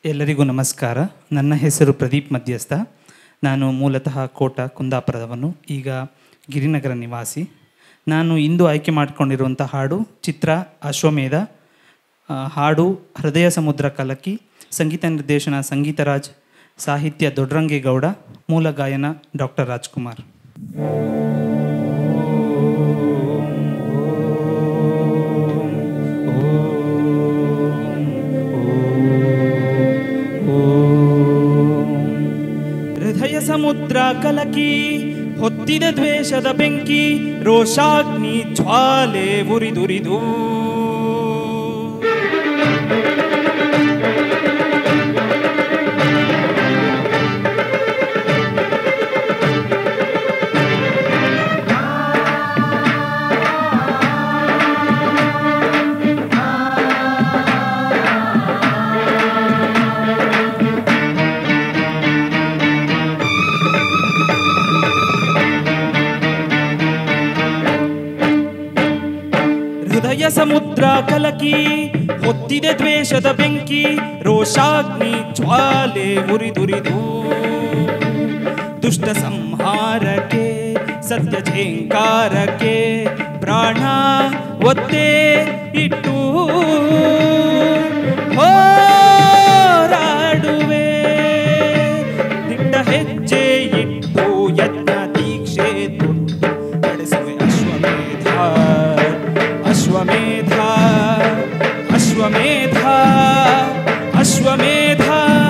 ಎಲ್ಲರಿಗೂ ನಮಸ್ಕಾರ ನನ್ನ ಹೆಸರು ಪ್ರದೀಪ್ ಮಧ್ಯಸ್ಥ ನಾನು ಮೂಲತಃ ಕೋಟ ಕುಂದಾಪುರದವನು ಈಗ ಗಿರಿನಗರ ನಿವಾಸಿ ನಾನು ಇಂದು ಆಯ್ಕೆ ಮಾಡಿಕೊಂಡಿರುವಂಥ ಹಾಡು ಚಿತ್ರ ಅಶ್ವಮೇಧ ಆ, ಹಾಡು ಹೃದಯ ಸಮುದ್ರ ಕಲಕಿ ಸಂಗೀತ ನಿರ್ದೇಶನ ಸಂಗೀತರಾಜ್ ಸಾಹಿತ್ಯ ದೊಡ್ಡರಂಗೇಗೌಡ ಮೂಲ ಗಾಯನ ಡಾಕ್ಟರ್ ರಾಜ್ಕುಮಾರ್ ಹೃದಯ ಸಮುದ್ರ ಕಲಕಿ ಹೊತ್ತಿದ ದ್ವೇಷದ ಬೆಂಕಿ ರೋಷಾಗ್ನಿ ಜ್ವಾಲೆ ಉರಿದುರಿದು ಹೃದಯ ಸಮುದ್ರ ಕಲಕಿ ಹೊತ್ತಿದೆ ದ್ವೇಷದ ಬೆಂಕಿ ರೋಷಾಗ್ನಿ ಜ್ವಾಲೆ ಉರಿದುರಿದು ದುಷ್ಟ ಸಂಹಾರಕ್ಕೆ ಸತ್ಯ ಝೇಂಕಾರಕ್ಕೆ ಪ್ರಾಣ ಒತ್ತೆ ಇಟ್ಟು ಹೋರಾಡುವೆ ದಿಟ್ಟ ಹೆಜ್ಜೆ ಇಟ್ಟು ಯಜ್ಞ ದೀಕ್ಷೆ ತೊಟ್ಟು ನಡೆಸುವೆ ಅಶ್ವಮೇಧ ಅಶ್ವಮೇಧ ಅಶ್ವಮೇಧ ಅಶ್ವಮೇಧ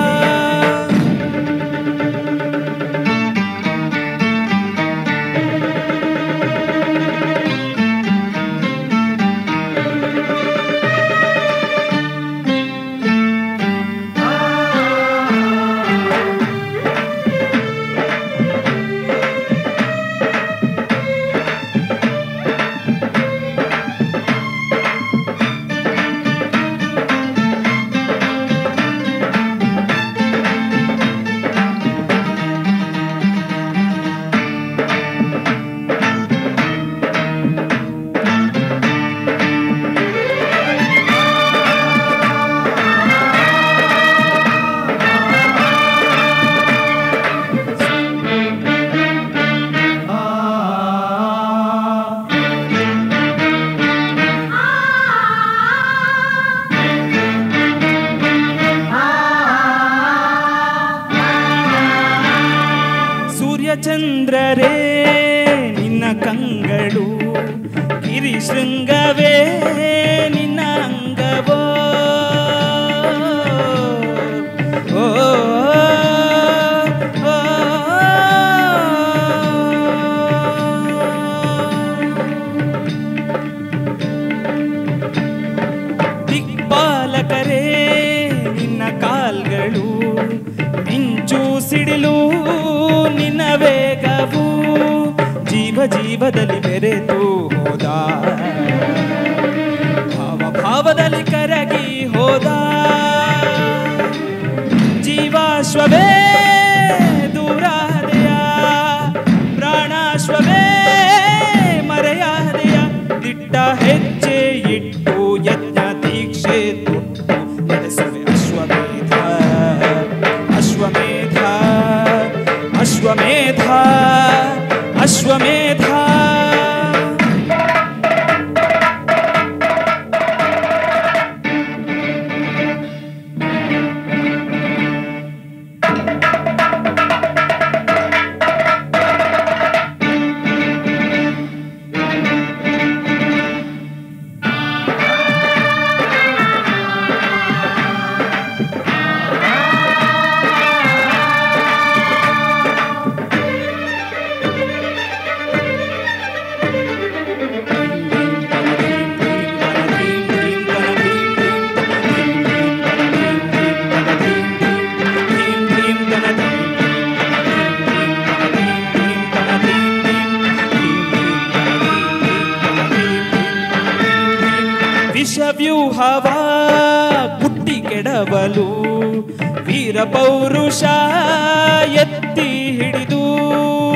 ಸೂರ್ಯಚಂದ್ರರೇ ನಿನ್ನ ಕಂಗಳು ಗಿರಿ ಶೃಂಗವೇ ನಿನ್ನ ಅಂಗವೋ ಓ, ಓ, ದಿಕ್ಪಾಲಕರೇ ನಿನ್ನ ಕಾಲ್ಗಳು ಮಿಂಚು ಸಿಡಿಲು ನಿನ್ನ ವೇಗವು ಜೀವ ಜೀವದಲ್ಲಿ ಬೆರೆತು ಹೋದ ಭಾವ ಭಾವದಲ್ಲಿ ಕರಗಿ ಹೋದ ಜೀವಾಶ್ವವೇ ದೂರಾದೆಯ ಪ್ರಾಣಾಶ್ವವೇ ಮರೆಯಾದೆಯ ದಿಟ್ಟ ಹೆಜ್ಜೆ ಇಟ್ಟು ಯಜ್ಞ ದೀಕ್ಷೆ ತೊಟ್ಟು ನಡೆಸುವೆ ಅಶ್ವಮೇಧ ಅಶ್ವಮೇಧ ಅಶ್ವಮೇಧ ಅಶ್ವಮೇಧ ವಿಷವ್ಯೂಹವ ಕುಟ್ಟಿ ಕೆಡವಲು ವೀರ ಪೌರುಷ ಎತ್ತಿ ಹಿಡಿದು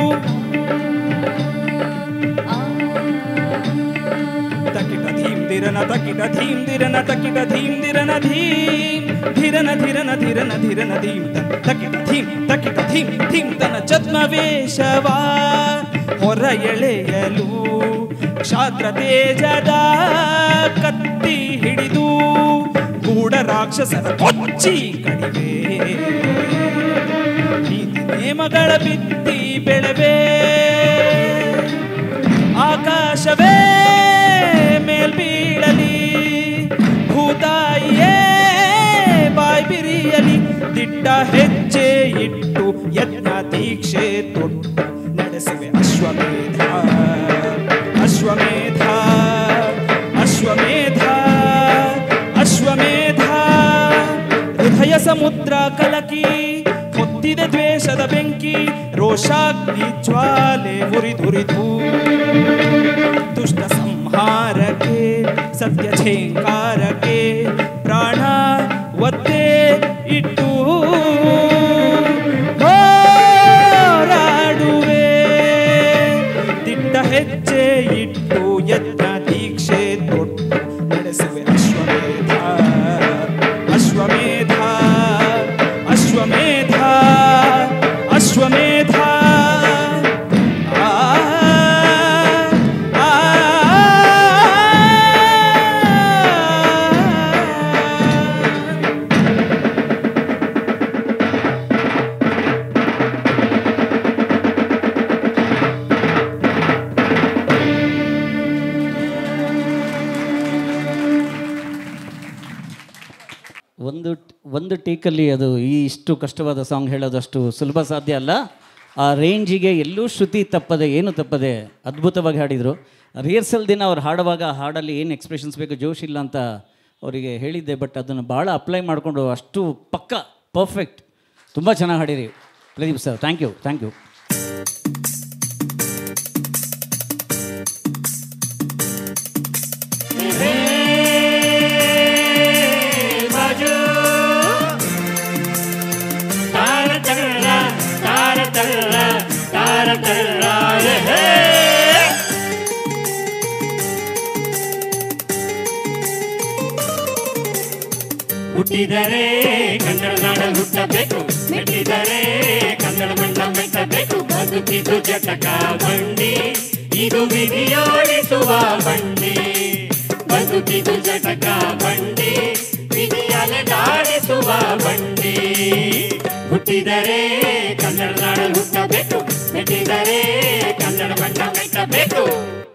ತಕಿಟ ಧೀಮ್ದಿರನ ತಕಿಟ ಧೀಂ ಧಿರನ ತಕಿಟ ಧೀಂ ಧಿರನ ಧೀಂ ಧಿರನ ಧಿರನ ಧಿರನ ಧಿರನ ಧೀಂ ತನ ತಕಿಟ ಧೀಂ ತಕಿಟ ಧೀಂ ಧೀಂ ತನ ಛದ್ಮವೇಷವ ಹೊರ ಎಳೆಯಲು ಕ್ಷಾತ್ರ ತೇಜದ ಕತ್ತಿ ಹಿಡಿದು ಗೂಢ ರಾಕ್ಷಸರ ಕೊಚ್ಚಿ ಕಡಿವೆ ನೀತಿ ನೇಮಗಳ ಬಿತ್ತಿ ಬೆಳವೆ ಆಕಾಶವೇ ಮೇಲ್ಬೀಳಲಿ ಭೂತಾಯಿಯೇ ಬಾಯ್ ಬಿರಿಯಲಿ ದಿಟ್ಟ ಹೆಜ್ಜೆ ಇಟ್ಟು ಯತ್ನ ದೀಕ್ಷೆ ತೊಟ್ಟು ನಡೆಸುವೆ ಅಶ್ವಮೇಧ ಅಶ್ವಮೇಧ ಅಶ್ವಮೇಧ ಅಶ್ವಮೇಧ ಹೃದಯ ಸಮುದ್ರ ಕಲಕಿ ಹೊತ್ತಿದೆ ದ್ವೇಷದ ಬೆಂಕಿ ರೋಷಾಗ್ನಿ ಜ್ವಾಲೆ ಹುರಿದುರಿದು ದುಷ್ಟ ಸಂಹಾರಕ್ಕೆ ಸತ್ಯ ಛೇಂಕಾರಕ್ಕೆ ಪ್ರಾಣ ಒತ್ತೆ ಇಟ್ಟು ಹೋರಾಡುವೆ ದಿಟ್ಟ ಹೆಜ್ಜೆ ಇಟ್ಟು ಯತ್ನ ದೀಕ್ಷೆ ತೊಟ್ಟು ನಡೆಸುವೆ ಅಶ್ವಮೇಧ ಅಶ್ವಮೇಧ ಅಶ್ವಮೇಧ ಅಶ್ವಮೇಧ ಆ, ಆ, ಆ. ಒಂದು ಒಂದು ಟೇಕಲ್ಲಿ ಅದು ಈ ಇಷ್ಟು ಕಷ್ಟವಾದ ಸಾಂಗ್ ಹೇಳೋದು ಅಷ್ಟು ಸುಲಭ ಸಾಧ್ಯ ಅಲ್ಲ ಆ ರೇಂಜಿಗೆ ಎಲ್ಲೂ ಶ್ರುತಿ ತಪ್ಪದೆ ಏನು ತಪ್ಪದೆ ಅದ್ಭುತವಾಗಿ ಹಾಡಿದರು ರಿಹರ್ಸಲ್ ದಿನ ಅವ್ರು ಹಾಡುವಾಗ ಆ ಹಾಡಲ್ಲಿ ಏನು ಎಕ್ಸ್ಪ್ರೆಷನ್ಸ್ ಬೇಕು ಜೋಶ್ ಇಲ್ಲ ಅಂತ ಅವರಿಗೆ ಹೇಳಿದ್ದೆ ಬಟ್ ಅದನ್ನು ಭಾಳ ಅಪ್ಲೈ ಮಾಡಿಕೊಂಡು ಅಷ್ಟು ಪಕ್ಕ ಪರ್ಫೆಕ್ಟ್ ತುಂಬ ಚೆನ್ನಾಗಿ ಹಾಡಿರಿ Pradeep sir thank you thank you ಹುಟ್ಟಿದರೆ ಕನ್ನಡ ನಾಡಲ್ಲಿ ಹುಟ್ಟಬೇಕು ಮೆಟ್ಟಿದರೆ ಕನ್ನಡ ಮಣ್ಣ ಮೆಟ್ಟಬೇಕು ಬದುಕಿದು ಜಟಕ ಬಂಡಿ ಇದು ವಿಧಿಯೋಡಿಸುವ ಬಂಡಿ ಬದುಕಿದು ಜಟಕ ಬಂಡಿ ವಿಧಿಯಲೆದಾಡಿಸುವ ಬಂಡಿ ಹುಟ್ಟಿದರೆ ಕನ್ನಡ ನಾಡಲ್ಲಿ ಹುಟ್ಟಬೇಕು ಮೆಟ್ಟಿದರೆ ಕನ್ನಡ ಮಣ್ಣ ಮೆಟ್ಟಬೇಕು